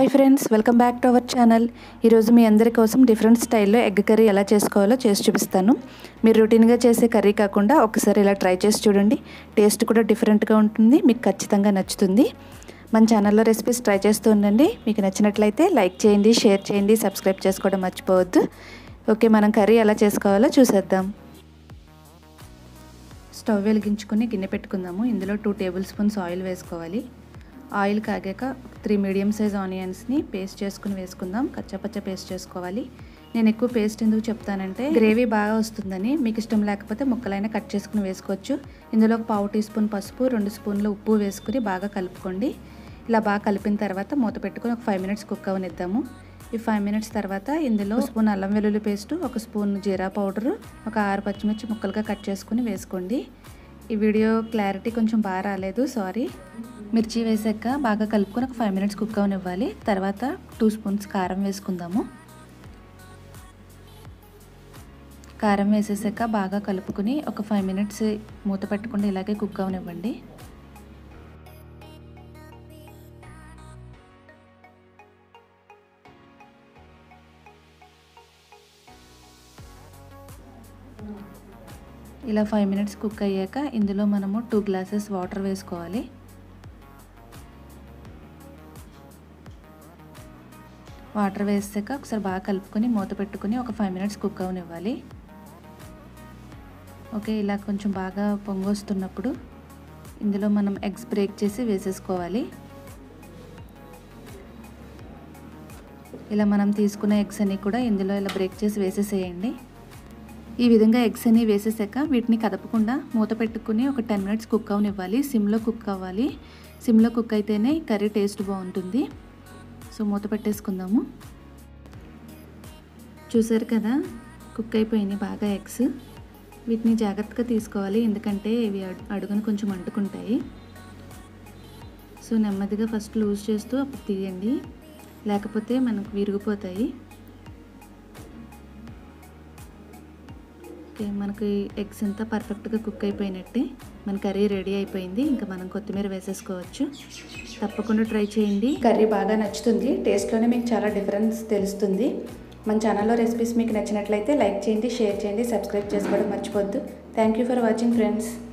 hi friends welcome back to our channel ఈరోజు మీ అందరి కోసం డిఫరెంట్ స్టైల్లో ఎగ్ కర్రీ ఎలా చేసుకోవాలో చేసి చూపిస్తాను మీరు రొటీన్గా చేసే కర్రీ కాకుండా ఒకసారి ఇలా ట్రై చేసి చూడండి టేస్ట్ కూడా డిఫరెంట్గా ఉంటుంది మీకు ఖచ్చితంగా నచ్చుతుంది మన ఛానల్లో రెసిపీస్ ట్రై చేస్తూ ఉండండి మీకు నచ్చినట్లయితే లైక్ చేయండి షేర్ చేయండి సబ్స్క్రైబ్ చేసుకోవడం మర్చిపోవద్దు ఓకే మనం కర్రీ ఎలా చేసుకోవాలో చూసేద్దాం స్టవ్ వెలిగించుకొని గిన్నె పెట్టుకుందాము ఇందులో టూ టేబుల్ స్పూన్స్ ఆయిల్ వేసుకోవాలి ఆయిల్ కాగాక త్రీ మీడియం సైజ్ ఆనియన్స్ని పేస్ట్ చేసుకుని వేసుకుందాం కచ్చపచ్చ పేస్ట్ చేసుకోవాలి నేను ఎక్కువ పేస్ట్ ఎందుకు చెప్తానంటే గ్రేవీ బాగా వస్తుందని మీకు ఇష్టం లేకపోతే ముక్కలైనా కట్ చేసుకుని వేసుకోవచ్చు ఇందులో ఒక పావు టీ స్పూన్ పసుపు రెండు స్పూన్లు ఉప్పు వేసుకుని బాగా కలుపుకోండి ఇలా బాగా కలిపిన తర్వాత మూత పెట్టుకుని ఒక ఫైవ్ మినిట్స్ కుక్ అవనిద్దాము ఈ ఫైవ్ మినిట్స్ తర్వాత ఇందులో స్పూన్ అల్లం వెల్లుల్లి పేస్ట్ ఒక స్పూన్ జీరా పౌడరు ఒక ఆరు పచ్చిమిర్చి ముక్కలుగా కట్ చేసుకుని వేసుకోండి ఈ వీడియో క్లారిటీ కొంచెం బాగా రాలేదు సారీ మిర్చి వేసాక బాగా కలుపుకొని ఒక ఫైవ్ మినిట్స్ కుక్ అవనివ్వాలి తర్వాత టూ స్పూన్స్ కారం వేసుకుందాము కారం వేసేసాక బాగా కలుపుకొని ఒక ఫైవ్ మినిట్స్ మూత పెట్టకుండా ఇలాగే కుక్ అవనివ్వండి ఇలా ఫైవ్ మినిట్స్ కుక్ అయ్యాక ఇందులో మనము టూ గ్లాసెస్ వాటర్ వేసుకోవాలి వాటర్ వేసాక ఒకసారి బాగా కలుపుకొని మూత పెట్టుకొని ఒక ఫైవ్ మినిట్స్ కుక్ అవనివ్వాలి ఓకే ఇలా కొంచెం బాగా పొంగు వస్తున్నప్పుడు ఇందులో మనం ఎగ్స్ బ్రేక్ చేసి వేసేసుకోవాలి ఇలా మనం తీసుకున్న ఎగ్స్ అన్నీ కూడా ఇందులో ఇలా బ్రేక్ చేసి వేసేసేయండి ఈ విధంగా ఎగ్స్ అన్ని వేసేసాక వీటిని కదపకుండా మూత పెట్టుకుని ఒక టెన్ మినిట్స్ కుక్ అవనివ్వాలి సిమ్లో కుక్ అవ్వాలి సిమ్లో కుక్ అయితేనే కర్రీ టేస్ట్ బాగుంటుంది సో మూత పెట్టేసుకుందాము చూసారు కదా కుక్ అయిపోయినాయి బాగా ఎగ్స్ వీటిని జాగ్రత్తగా తీసుకోవాలి ఎందుకంటే ఇవి అడుగును కొంచెం అంటుకుంటాయి సో నెమ్మదిగా ఫస్ట్ లూజ్ చేస్తూ అప్పుడు తీయండి లేకపోతే మనకు విరిగిపోతాయి ఓకే మనకి ఎగ్స్ అంతా పర్ఫెక్ట్గా కుక్ అయిపోయినట్టే మన కర్రీ రెడీ అయిపోయింది ఇంకా మనం కొత్తిమీర వేసేసుకోవచ్చు తప్పకుండా ట్రై చేయండి కర్రీ బాగా నచ్చుతుంది టేస్ట్లోనే మీకు చాలా డిఫరెన్స్ తెలుస్తుంది మన ఛానల్లో రెసిపీస్ మీకు నచ్చినట్లయితే లైక్ చేయండి షేర్ చేయండి సబ్స్క్రైబ్ చేసుకోవడం మర్చిపోద్దు thank you for watching friends